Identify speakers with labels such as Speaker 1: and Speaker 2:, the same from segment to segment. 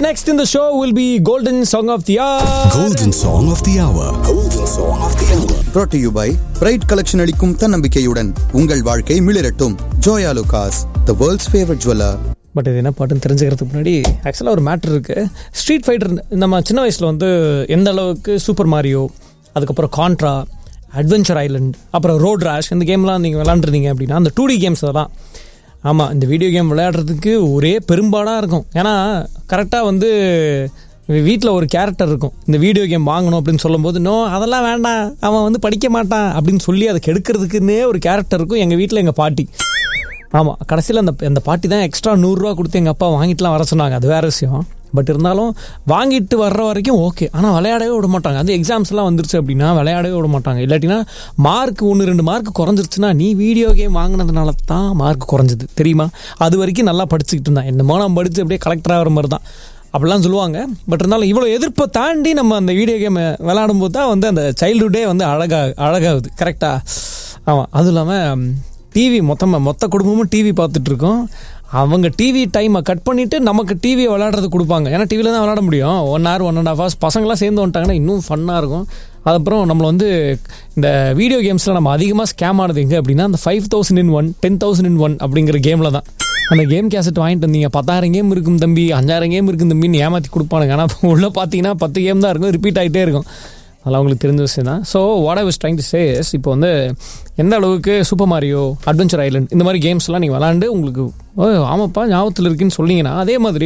Speaker 1: next in the show will be Golden Song of the Hour.
Speaker 2: Golden Song of the Hour. Golden Song of the Hour.
Speaker 3: brought to you by bright collection அளிக்கும் தன்னம்பிக்கையுடன் உங்கள் வாழ்க்கை மிளிரட்டும் Joyalukkas the world's favourite jeweller
Speaker 1: but இது என்ன பாட்டுன்னு தெரிஞ்சுக்கிறதுக்கு முன்னாடி ஆக்சுவலாக ஒரு மேட்ரு இருக்குது ஸ்ட்ரீட் ஃபைட்டர் நம்ம சின்ன வயசில் வந்து எந்த அளவுக்கு சூப்பர் மாரியோ அதுக்கப்புறம் கான்ட்ரா அட்வென்ச்சர் ஐலண்ட் அப்புறம் ரோட் ரேஷ் இந்த கேம்லாம் நீங்கள் விளாண்டுருந்தீங்க அப்படின்னா அந்த டூ டி கேம்ஸ் அதெல்லாம் ஆமாம் இந்த வீடியோ கேம் விளையாடுறதுக்கு ஒரே பெரும்பாடாக இருக்கும் ஏன்னா கரெக்டாக வந்து வீட்டில் ஒரு கேரக்டர் இருக்கும் இந்த வீடியோ கேம் வாங்கணும் அப்படின்னு சொல்லும்போது நோ அதெல்லாம் வேண்டாம் அவன் வந்து படிக்க மாட்டான் அப்படின்னு சொல்லி அதை கெடுக்கிறதுக்குன்னே ஒரு கேரக்டர் இருக்கும் எங்கள் வீட்டில் எங்கள் பாட்டி ஆமாம் கடைசியில் அந்த அந்த பாட்டி தான் எக்ஸ்ட்ரா நூறுரூவா கொடுத்து எங்கள் அப்பா வாங்கிட்டுலாம் வர சொன்னாங்க அது வேறு விஷயம் பட் இருந்தாலும் வாங்கிட்டு வர்ற வரைக்கும் ஓகே ஆனால் விளையாடவே விட மாட்டாங்க அது எக்ஸாம்ஸ்லாம் வந்துருச்சு அப்படின்னா விளையாடவே விட மாட்டாங்க இல்லாட்டினா மார்க் ஒன்று ரெண்டு மார்க் குறைஞ்சிருச்சுன்னா நீ வீடியோ கேம் வாங்கினதுனால தான் மார்க் குறைஞ்சது தெரியுமா அது வரைக்கும் நல்லா படிச்சுக்கிட்டு இருந்தான் என்னமோ நான் படித்து அப்படியே கலெக்டர் ஆகிற மாதிரி தான் அப்படிலாம் சொல்லுவாங்க பட் இருந்தாலும் இவ்வளோ எதிர்ப்பை தாண்டி நம்ம அந்த வீடியோ கேமை விளையாடும் போது தான் வந்து அந்த சைல்டுஹுட்டே வந்து அழகா அழகாகுது கரெக்டாக ஆமாம் அதுவும் இல்லாமல் டிவி மொத்தமாக மொத்த குடும்பமும் டிவி பார்த்துட்டு இருக்கோம் அவங்க டிவி டைமை கட் பண்ணிவிட்டு நமக்கு டிவியை விளையாடுறது கொடுப்பாங்க ஏன்னா டிவியில் தான் விளையாட முடியும் one hour one and half hours பசங்களாம் சேர்ந்து வந்துட்டாங்கன்னா இன்னும் ஃபன்னாக இருக்கும் அதுக்கப்புறம் நம்மளை வந்து இந்த வீடியோ கேம்ஸில் நம்ம அதிகமாக ஸ்கேம் ஆனது எங்கே அப்படின்னா அந்த five thousand in one ten thousand in one அப்படிங்கிற கேமில் தான் அந்த கேம் கேசட் வாங்கிட்டு வந்தீங்க பத்தாயிரம் கேம் இருக்கும் தம்பி அஞ்சாயிரம் கேம் இருக்கும் தம்பின்னு ஏமாற்றி கொடுப்பானுங்க ஆனால் உள்ளே பார்த்தீங்கன்னா பத்து கேம் தான் இருக்கும் ரிப்பீட் ஆகிட்டே இருக்கும் அதெல்லாம் உங்களுக்கு தெரிஞ்ச விஷயம் தான் so what I was trying to say இப்போ வந்து எந்த அளவுக்கு சூப்பர் மாரியோ அட்வென்ச்சர் ஐலண்ட் இந்த மாதிரி கேம்ஸ்லாம் நீங்கள் விளாண்டு உங்களுக்கு ஓ ஆமாப்பா ஞாபகத்தில் இருக்குன்னு சொன்னீங்கன்னா அதே மாதிரி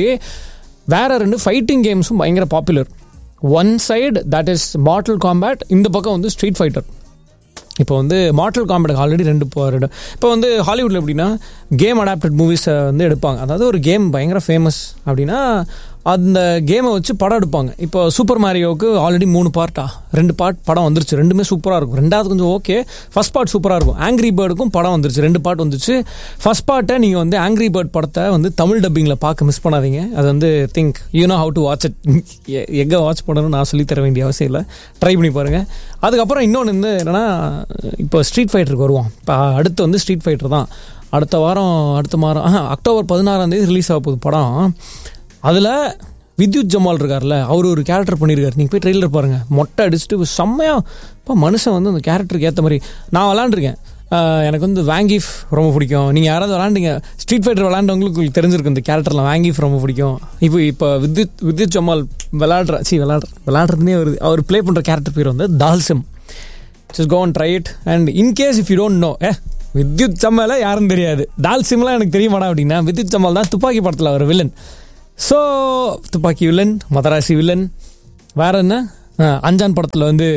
Speaker 1: வேற ரெண்டு ஃபைட்டிங் கேம்ஸும் பயங்கர popular one side that is mortal kombat இந்த பக்கம் வந்து ஸ்ட்ரீட் ஃபைட்டர் இப்போ வந்து மார்டல் காம்பேட் ஆல்ரெடி ரெண்டு இப்போ ரெண்டு இப்போ வந்து ஹாலிவுட்டில் எப்படின்னா கேம் அடாப்டட் மூவிஸை வந்து எடுப்பாங்க அதாவது ஒரு கேம் பயங்கர ஃபேமஸ் அப்படின்னா அந்த கேமை வச்சு படம் எடுப்பாங்க இப்போ சூப்பர் மாரியோவுக்கு ஆல்ரெடி மூணு பார்ட்டா ரெண்டு பார்ட் படம் வந்துருச்சு ரெண்டுமே சூப்பராக இருக்கும் ரெண்டாவது கொஞ்சம் ஓகே ஃபர்ஸ்ட் பார்ட் சூப்பராக இருக்கும் ஆங்கிரி பேர்டுக்கும் படம் வந்துருச்சு ரெண்டு பார்ட் வந்துச்சு ஃபர்ஸ்ட் பார்ட்டை நீங்கள் வந்து ஆங்கிரி பேர்ட் படத்தை வந்து தமிழ் டப்பிங்கில் பார்க்க மிஸ் பண்ணாதீங்க அது வந்து think you know how to watch it எங்கே வாட்ச் பண்ணணும்னு நான் சொல்லி தர வேண்டிய அவசியம் இல்லை ட்ரை பண்ணி பாருங்கள் அதுக்கப்புறம் இன்னொன்று வந்து என்னென்னா இப்போ ஸ்ட்ரீட் ஃபைட்டருக்கு வருவோம் இப்போ அடுத்து வந்து ஸ்ட்ரீட் ஃபைட்டர் தான் அடுத்த வாரம் அடுத்த வாரம் ஆஹா, அக்டோபர் பதினாறாம் தேதி ரிலீஸ் ஆக போகுது படம் அதில் வித்யுத் ஜமால் இருக்கார்ல அவர் ஒரு கேரக்டர் பண்ணியிருக்காரு நீங்கள் போய் ட்ரெயிலர் பாருங்கள் மொட்டை அடிச்சுட்டு செம்மையாக இப்போ மனுஷன் வந்து அந்த கேரக்டருக்கு ஏற்ற மாதிரி நான் விளாண்டுருக்கேன் ஆஹ் எனக்கு வந்து வேங்கிஃப் ரொம்ப பிடிக்கும் நீங்கள் யாராவது விளாண்டுங்க ஸ்ட்ரீட் ஃபைட்டர் விளாண்டவங்களுக்கு உங்களுக்கு தெரிஞ்சிருக்கு இந்த கேரக்டர்லாம் வேங்கிஃப் ரொம்ப பிடிக்கும் இப்போ இப்போ வித்யுத் வித்யுத் ஜமால் விளாடுற சி விளாடுற விளாடுறதுனே வருது அவர் ப்ளே பண்ணுற கேரக்டர் பேர் வந்து Dhalsim just go and try it and in case if you don't know a Vidyut சம்மால யாரும் தெரியாது டால் சிம்லாம் எனக்கு தெரியுமாடா அப்படின்னா வித்யுத் சம்மால் தான் துப்பாக்கி படத்தில் அவர் villain so Thuppakki villain Madharaasi villain வேற என்ன ஆ, அஞ்சான் படத்தில் வந்து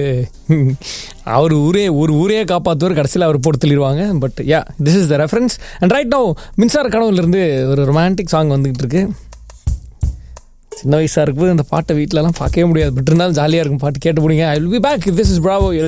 Speaker 1: அவர் ஊரே ஒரு ஊரே காப்பாற்றுவார் கடைசியில் அவர் போட்டு தள்ளிடுவாங்க but yeah this is the reference and right no மின்சார கனவுலேருந்து ஒரு ரொமான்டிக் சாங் வந்துகிட்டு இருக்கு சின்ன வயசாக இருக்கும்போது இந்த பாட்டை வீட்டிலலாம் பார்க்கவே முடியாது பட் இருந்தாலும் ஜாலியாக இருக்கும் பாட்டு கேட்டு போடுங்க I will be back this is Bravo